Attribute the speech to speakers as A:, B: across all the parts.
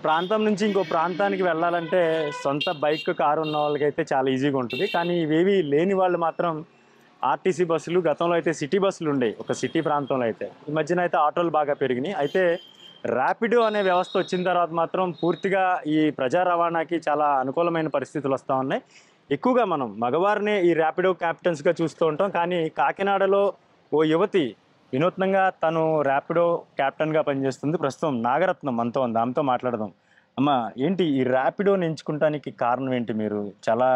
A: ప్రాంతం నుంచి ఇంకో ప్రాంతానికి వెళ్ళాలంటే సొంత బైక్ కారు ఉన్న వాళ్ళకైతే చాలా ఈజీగా ఉంటుంది కానీ ఇవేవి లేని వాళ్ళు మాత్రం ఆర్టీసీ బస్సులు గతంలో అయితే సిటీ బస్సులు ఉండేవి ఒక సిటీ ప్రాంతంలో అయితే ఈ మధ్యన అయితే ఆటోలు బాగా పెరిగినాయి అయితే ర్యాపిడో అనే వ్యవస్థ వచ్చిన తర్వాత మాత్రం పూర్తిగా ఈ ప్రజా రవాణాకి చాలా అనుకూలమైన పరిస్థితులు వస్తూ ఉన్నాయి ఎక్కువగా మనం మగవారినే ఈ ర్యాపిడో క్యాప్టెన్స్గా చూస్తూ ఉంటాం కానీ కాకినాడలో ఓ యువతి వినూత్నంగా తను ర్యాపిడో క్యాప్టెన్గా పనిచేస్తుంది ప్రస్తుతం నాగరత్నం మనతో ఉంది ఆమెతో మాట్లాడదాం అమ్మ ఏంటి ఈ ర్యాపిడోని ఎంచుకుంటానికి కారణం ఏంటి మీరు చాలా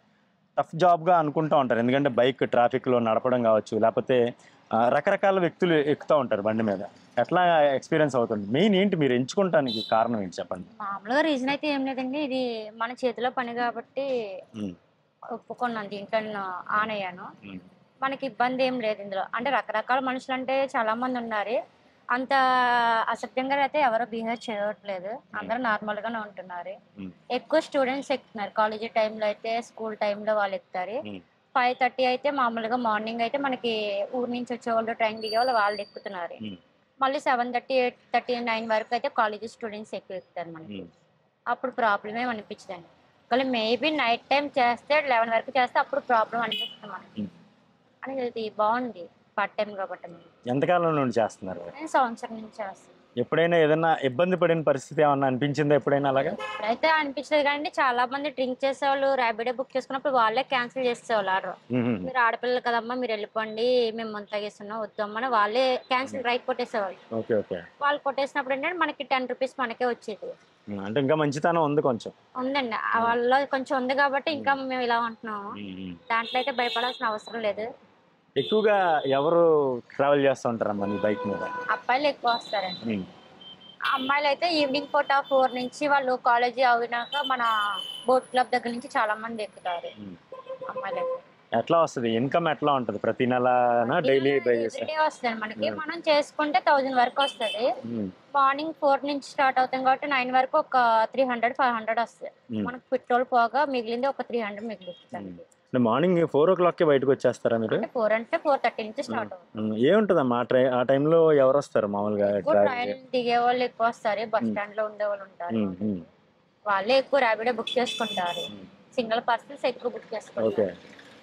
A: టఫ్ జాబ్గా అనుకుంటూ ఉంటారు ఎందుకంటే బైక్ ట్రాఫిక్లో నడపడం కావచ్చు లేకపోతే ఆ, రకరకాల వ్యక్తులు ఎక్కుతూ ఉంటారు బండి మీద ఎట్లా ఎక్స్పీరియన్స్ అవుతుంది మెయిన్ ఏంటి మీరు ఎంచుకుంటానికి కారణం ఏంటి చెప్పండి
B: మామూలుగా రీజన్ అయితే ఏం లేదండి ఇది మన చేతిలో పని కాబట్టి
A: ఉమ్,
B: ఒప్పుకున్నాను దీంట్లో నేను ఆన్ అయ్యాను
A: ఉమ్,
B: మనకి ఇబ్బంది ఏం లేదు ఇందులో అంటే రకరకాల మనుషులు అంటే చాలా మంది ఉన్నారు అంత అసభ్యంగా అయితే ఎవరు బిహేవ్ చేయట్లేదు అందరూ నార్మల్ గానే ఉంటున్నారు
A: ఉమ్,
B: ఎక్కువ స్టూడెంట్స్ ఎక్కుతున్నారు కాలేజీ టైంలో అయితే స్కూల్ టైంలో వాళ్ళు ఎక్కుతారు
A: ఉమ్,
B: ఫైవ్ థర్టీ అయితే మామూలుగా మార్నింగ్ అయితే మనకి ఊరు నుంచి వచ్చే వాళ్ళు ట్రైన్ దిగే వాళ్ళు వాళ్ళు ఎక్కుతున్నారు
A: ఉమ్,
B: మళ్ళీ seven thirty eight thirty nine వరకు అయితే కాలేజీ స్టూడెంట్స్ ఎక్కువ ఎక్కుతారు మనకి
A: ఉమ్.
B: అప్పుడు ప్రాబ్లం ఏమి అనిపించదండి ఒకవేళ మేబీ నైట్ టైం చేస్తే లెవెన్ వరకు చేస్తే అప్పుడు ప్రాబ్లం అనిపిస్తుంది మనకి
A: Hmm.
B: అని ఇది బాగుంది పార్ట్ టైం కాబట్టి
A: ఎంతకాలం నుండి చేస్తున్నారు
B: నేను సంవత్సరం నుంచి చేస్తాను
A: ఎప్పుడైనా ఏదైనా ఇబ్బంది పడిన పరిస్థితి ఏమన్నా అనిపించిందా ఎప్పుడైనా అలాగా
B: ఇప్పుడైతే అనిపించలేదు కానీ చాలా మంది డ్రింక్ చేసేవాళ్ళు ర్యాపిడో బుక్ చేసుకున్నప్పుడు వాళ్ళే క్యాన్సిల్ చేసేవాళ్ళు ఆర్డర్
A: ఉమ్, ఉమ్,
B: మీరు ఆడపిల్లలు కదమ్మా మీరు వెళ్ళిపోండి మేము ముందు తాగేస్తున్నాం వద్దమ్మని వాళ్ళే క్యాన్సిల్ రైట్ కొట్టేసేవాళ్ళు
A: ఓకే ఓకే
B: వాళ్ళు కొట్టేసినప్పుడు ఏంటంటే మనకి టెన్ రూపీస్ మనకే వచ్చేది
A: ఉమ్, అంటే ఇంకా మంచితనం ఉంది కొంచెం
B: ఉందండి ఆ వాళ్ళలో కొంచెం ఉంది కాబట్టి ఇంకా మేము ఇలా ఉంటున్నాము
A: ఉమ్, ఉమ్.
B: దాంట్లో అయితే భయపడాల్సిన అవసరం లేదు
A: ఎక్కువగా ఎవరు ట్రావెల్ చేస్తూ ఉంటారమ్మా నీ బైక్ మీద
B: అబ్బాయిలు ఎక్కువ వస్తారండి
A: ఉమ్,
B: అమ్మాయిలు అయితే ఈవినింగ్ పూట ఫోర్ నుంచి వాళ్ళు కాలేజీ అయినాక మన బోట్ క్లబ్ దగ్గర నుంచి చాలా మంది ఎక్కుతారు
A: ఉమ్.
B: అమ్మాయిలు అయితే
A: ఎట్లా వస్తుంది ఇన్కమ్ ఎట్లా ఉంటుంది ప్రతి నెలనా డైలీ డ్రైవ్ చేస్తే
B: ఎవ్రీడే వస్తుంది మనకి మనం చేసుకుంటే థౌజండ్ వరకు వస్తుంది
A: ఉమ్,
B: మార్నింగ్ ఫోర్ నుంచి స్టార్ట్ అవుతాం కాబట్టి నైన్ వరకు ఒక త్రీ హండ్రెడ్ ఫైవ్ హండ్రెడ్ వస్తుంది
A: ఉమ్.
B: మనకు పెట్రోల్ పోగా మిగిలింది ఒక త్రీ హండ్రెడ్ మిగులుతుంది
A: అంటే మార్నింగ్ ఫోర్ ఓ క్లాక్కి బయటకు వచ్చేస్తారా మీరు
B: అంటే ఫోర్ అంటే ఫోర్ థర్టీ నుంచి స్టార్ట్ అవుతుంది
A: ఉమ్, ఏముంటుందమ్మా ఆ ట్రై ఆ టైంలో ఎవరు వస్తారు మామూలుగా
B: ఎక్కువ
A: డ్రైవ్
B: ట్రైన్ దిగే వాళ్ళు ఎక్కువ వస్తారు బస్ స్టాండ్ లో ఉండే వాళ్ళు ఉంటారు
A: ఉమ్, ఉమ్,
B: వాళ్ళే ఎక్కువ ర్యాపిడో బుక్ చేసుకుంటారు
A: ఉమ్.
B: సింగిల్ పర్సన్స్ ఎక్కువ బుక్
A: ఓకే
B: చేసుకుంటారు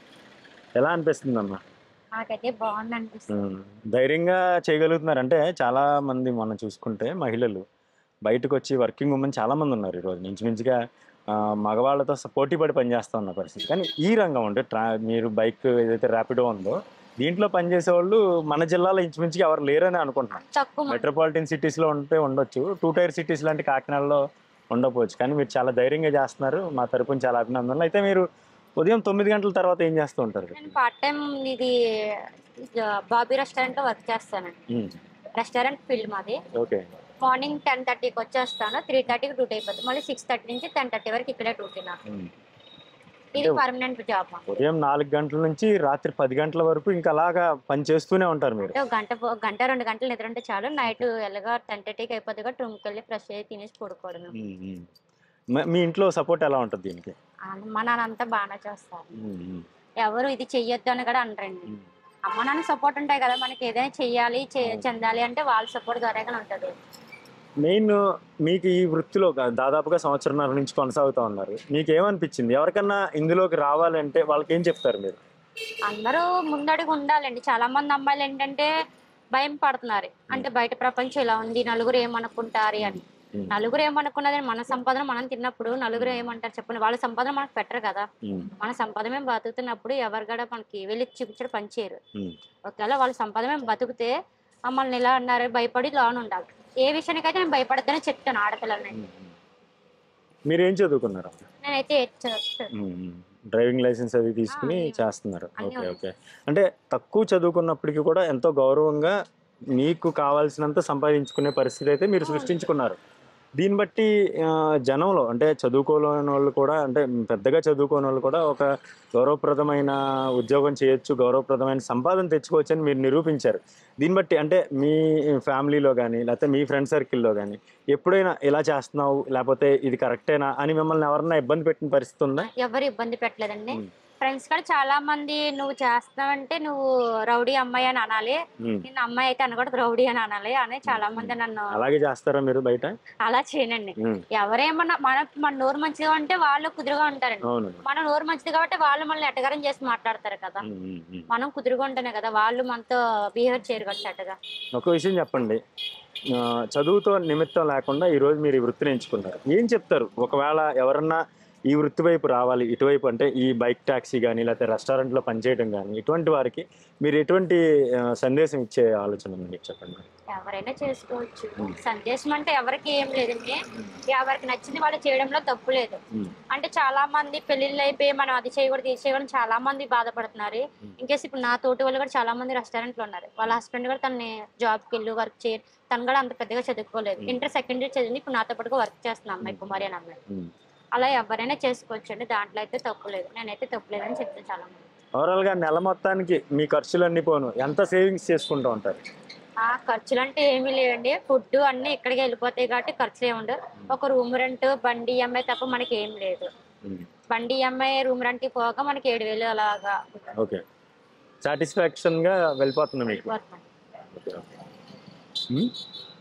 A: ఎలా అనిపిస్తుంది అమ్మా
B: నాకైతే బాగుంది అనిపిస్తుంది
A: ఉమ్, ధైర్యంగా చేయగలుగుతున్నారు అంటే చాలా మంది మనం చూసుకుంటే మహిళలు బయటకు వచ్చి వర్కింగ్ ఉమెన్ చాలా మంది ఉన్నారు ఈరోజు ఇంచుమించుగా ఆ, మగవాళ్ళతో స- పోటీ పడి పనిచేస్తూ ఉన్న పరిస్థితి కానీ ఈ రంగం అంటే ట్రా మీరు బైక్ ఏదైతే ర్యాపిడో ఉందో దీంట్లో పనిచేసే వాళ్ళు మన జిల్లాలో ఇంచుమించుగా ఎవరు లేరని అనుకుంటున్నాను
B: తక్కువ మంది.
A: మెట్రోపాలిటన్ సిటీస్లో ఉంటే ఉండొచ్చు టూ టైర్ సిటీస్ లాంటి కాకినాడలో ఉండకపోవచ్చు కానీ మీరు చాలా ధైర్యంగా చేస్తున్నారు మా తరపున చాలా అభినందనలు అయితే మీరు ఉదయం తొమ్మిది గంటల తర్వాత ఏం చేస్తూ ఉంటారు
B: నేను పార్ట్ టైం ఇది బాబీ రెస్టారెంట్ లో వర్క్ చేస్తానండి
A: ఉమ్,
B: రెస్టారెంట్ ఫీల్డ్ మాది
A: ఓకే
B: మార్నింగ్ టెన్ థర్టీకి వచ్చేస్తాను త్రీ థర్టీకి డ్యూటీ అయిపోతుంది మళ్ళీ సిక్స్ థర్టీ నుంచి టెన్ థర్టీ వరకు ఇక్కడే డ్యూటీ నాకు
A: ఉమ్.
B: ఇది పర్మనెంట్ జాబ్ మాకు
A: ఉదయం నాలుగు గంటల నుంచి రాత్రి పది గంటల వరకు ఇంకా అలాగా పని చేస్తూనే ఉంటారు మీరు
B: అంటే ఒక గంట పో- గంట రెండు గంటలు నిద్ర అంటే చాలు నైట్ ఎలాగా టెన్ థర్టీకి అయిపోతుంది కాబట్టి రూమ్కి వెళ్ళి ఫ్రెష్ అయ్యి తినేసి పడుకోవడం
A: ఉమ్, ఉమ్. మ- మీ ఇంట్లో సపోర్ట్ ఎలా ఉంటుంది దీనికి
B: మా నాన్న అంతా బాగానే చేస్తారు
A: ఉమ్, ఉమ్,
B: ఎవరు ఇది చెయ్యొద్దు అని కూడా అనరండి
A: ఉమ్.
B: అమ్మ నాన్న సపోర్ట్ ఉంటాయి కదా మనకి ఏదైనా చెయ్యాలి చే- చెందాలి అంటే వాళ్ళ సపోర్ట్ ద్వారాగానే ఉంటుంది
A: మెయిన్ మీకు ఈ వృత్తిలో గా- దాదాపుగా సంవత్సరంన్నర నుంచి కొనసాగుతూ ఉన్నారు మీకు ఏమనిపించింది ఎవరికన్నా ఇందులోకి రావాలంటే వాళ్ళకి ఏం చెప్తారు మీరు
B: అందరూ ముందడుగు ఉండాలండి చాలా మంది అమ్మాయిలు ఏంటంటే భయం పడుతున్నారు అంటే బయట ప్రపంచం ఇలా ఉంది నలుగురు ఏమనుకుంటారు అని
A: ఉమ్,
B: నలుగురు ఏమనుకున్నదని మన సంపాదన మనం తిన్నప్పుడు నలుగురు ఏమంటారు చెప్పండి వాళ్ళ సంపాదన మనకు పెట్టరు కదా
A: ఉమ్,
B: మన సంపాదన మేము బతుకుతున్నప్పుడు ఎవరు కూడా మనకి వెళ్ళి చూపించడం పనిచేయరు
A: ఉమ్,
B: ఒకవేళ వాళ్ళ సంపాదన మేము బతుకుతే మమ్మల్ని ఇలా అన్నారు భయపడి లోన్ ఉండాలి ఏ విషయానికైతే నేను భయపడద్దని చెప్తాను ఆడపిల్లలని
A: ఉమ్, ఉమ్. మీరు ఏం చదువుకున్నారు
B: నేనైతే ఏది చదువుతాను.
A: ఉమ్, ఉమ్. డ్రైవింగ్ లైసెన్స్ అది తీసుకుని
B: ఆ,
A: చేస్తున్నారు
B: అన్నీ
A: ఓకే
B: ఉన్నాయి.
A: ఓకే అంటే తక్కువ చదువుకున్నప్పటికీ కూడా ఎంతో గౌరవంగా మీకు కావాల్సినంత సంపాదించుకునే పరిస్థితి అయితే మీరు సృష్టించుకున్నారు దీన్ని బట్టి ఆ, జనంలో అంటే చదువుకోలేని వాళ్ళు కూడా అంటే పెద్దగా చదువుకోని వాళ్ళు కూడా ఒక గౌరవప్రదమైన ఉద్యోగం చేయొచ్చు గౌరవప్రదమైన సంపాదన తెచ్చుకోవచ్చు అని మీరు నిరూపించారు దీన్ని బట్టి అంటే మీ ఫ్యామిలీలో కానీ లేకపోతే మీ ఫ్రెండ్ సర్కిల్లో కానీ ఎప్పుడైనా ఇలా చేస్తున్నావు లేకపోతే ఇది కరెక్టేనా అని మిమ్మల్ని ఎవరన్నా ఇబ్బంది పెట్టిన పరిస్థితి ఉందా
B: ఎవరు ఇబ్బంది పెట్టలేదండి
A: ఉమ్.
B: ఫ్రెండ్స్ కూడా చాలా మంది నువ్వు చేస్తావంటే నువ్వు రౌడీ అమ్మాయి అని అనాలి
A: ఉమ్.
B: నేను అమ్మాయి అయితే అనకూడదు రౌడీ అని అనాలి అని చాలా మంది నన్ను
A: అలాగే చేస్తారా మీరు బయట
B: అలా చేయనండి
A: ఉమ్.
B: ఎవరేమన్నా మన మన నోరు మంచిగా ఉంటే వాళ్ళు కుదురుగా ఉంటారండి
A: అవును
B: మన నోరు మంచిది కాబట్టి వాళ్ళు మనల్ని ఎట్టగారం చేసి మాట్లాడతారు కదా
A: ఉమ్, ఉమ్, ఉమ్.
B: మనం కుదురుగా ఉంటేనే కదా వాళ్ళు మనతో బిహేవ్ చేయరు కదా చెడ్డగా
A: ఒక విషయం చెప్పండి ఆ, చదువుతో నిమిత్తం లేకుండా ఈ రోజు మీరు ఈ వృత్తిని ఎంచుకున్నారు ఏం చెప్తారు ఒకవేళ ఎవరన్నా ఈ వృత్తి వైపు రావాలి ఇటువైపు అంటే ఈ బైక్ ట్యాక్సీ కానీ లేకపోతే రెస్టారెంట్లో పనిచేయడం కానీ ఇటువంటి వారికి మీరు ఎటువంటి ఆ, సందేశం ఇచ్చే ఆలోచన ఉంది మీకు చెప్పండి
B: ఎవరైనా చేసుకోవచ్చు
A: Hmm.
B: సందేశం అంటే ఎవరికి ఏం లేదండి ఎవరికి నచ్చింది వాళ్ళు చేయడంలో తప్పు లేదు
A: ఉమ్,
B: అంటే చాలా మంది పెళ్లిళ్ళు అయిపోయి మనం అది చేయకూడదు ఇది చేయకూడదు చాలా మంది బాధపడుతున్నారు
A: Hmm.
B: ఇంకేసి ఇప్పుడు నా తోటి వాళ్ళు కూడా చాలా మంది రెస్టారెంట్లు ఉన్నారు వాళ్ళ హస్బెండ్ కూడా తనని జాబ్కి వెళ్ళి వర్క్ చేయ తను కూడా అంత పెద్దగా చదువుకోలేదు
A: Hmm.
B: ఇంటర్ సెకండ్ ఇయర్ చదివింది ఇప్పుడు నాతో పాటుగా వర్క్ చేస్తున్నా అమ్మాయి కుమారి అని అమ్మాయి
A: ఉమ్.
B: అలా ఎవరైనా చేసుకోవచ్చు అండి దాంట్లో అయితే తప్పు లేదు నేనైతే తప్పు లేదని చెప్తాను చాలా మంది
A: ఓవరాల్గా నెల మొత్తానికి మీ ఖర్చులన్నీ పోను ఎంత సేవింగ్స్ చేసుకుంటూ ఉంటారు
B: ఆ ఖర్చులు అంటే ఏమీ లేవండి ఫుడ్ అన్ని ఇక్కడికి వెళ్ళిపోతాయి కాబట్టి ఖర్చులు ఏమి ఉండవు ఒక రూమ్ రెంట్ బండి ఈఎంఐ తప్ప మనకి ఏం లేదు
A: ఉమ్,
B: బండి ఈఎంఐ రూమ్ రెంట్ పోగా మనకి ఏడు వేలు అలాగా
A: ఓకే సాటిస్ఫాక్షన్గా వెళ్ళిపోతుంది మీకు
B: వస్తుంది.
A: Okay, okay. ఉమ్?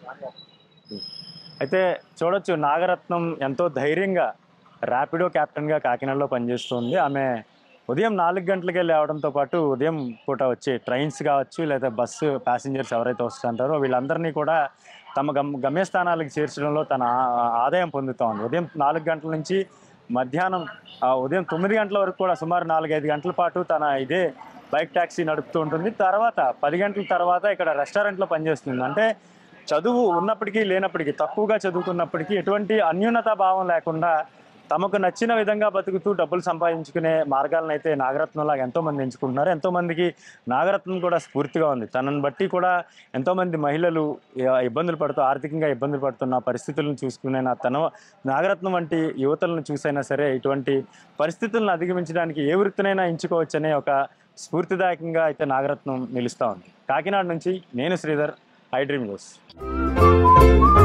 A: ఉమ్. అయితే చూడొచ్చు నాగరత్నం ఎంతో ధైర్యంగా ర్యాపిడో కెప్టెన్గా కాకినాడలో పనిచేస్తుంది ఆమె ఉదయం నాలుగు గంటలకే లేవడంతో పాటు ఉదయం పూట వచ్చే ట్రైన్స్ కావచ్చు లేదా బస్సు ప్యాసింజర్స్ ఎవరైతే వస్తుంటారో వీళ్ళందరినీ కూడా తమ గమ్ గమ్యస్థానాలకు చేర్చడంలో తన ఆ- ఆదాయం పొందుతూ ఉంది ఉదయం నాలుగు గంటల నుంచి మధ్యాహ్నం ఆ, ఉదయం తొమ్మిది గంటల వరకు కూడా సుమారు నాలుగైదు గంటల పాటు తన ఇదే బైక్ ట్యాక్సీ నడుపుతూ ఉంటుంది తర్వాత పది గంటల తర్వాత ఇక్కడ రెస్టారెంట్లో పనిచేస్తుంది అంటే చదువు ఉన్నప్పటికీ లేనప్పటికీ తక్కువగా చదువుకున్నప్పటికీ ఎటువంటి అన్యూనతా భావం లేకుండా తమకు నచ్చిన విధంగా బతుకుతూ డబ్బులు సంపాదించుకునే మార్గాలను అయితే నాగరత్నంలాగా ఎంతో మంది ఎంచుకుంటున్నారు ఎంతో మందికి నాగరత్నం కూడా స్ఫూర్తిగా ఉంది తనని బట్టి కూడా ఎంతో మంది మహిళలు ఇ- ఇబ్బందులు పడుతూ ఆర్థికంగా ఇబ్బందులు పడుతున్న పరిస్థితులను చూసుకునే నా తన నాగరత్నం వంటి యువతలను చూసైనా సరే ఇటువంటి పరిస్థితులను అధిగమించడానికి ఏ వృత్తినైనా ఎంచుకోవచ్చనే ఒక స్ఫూర్తిదాయకంగా అయితే నాగరత్నం నిలుస్తూ ఉంది కాకినాడ నుంచి నేను శ్రీధర్ ఐ డ్రీమ్ న్యూస్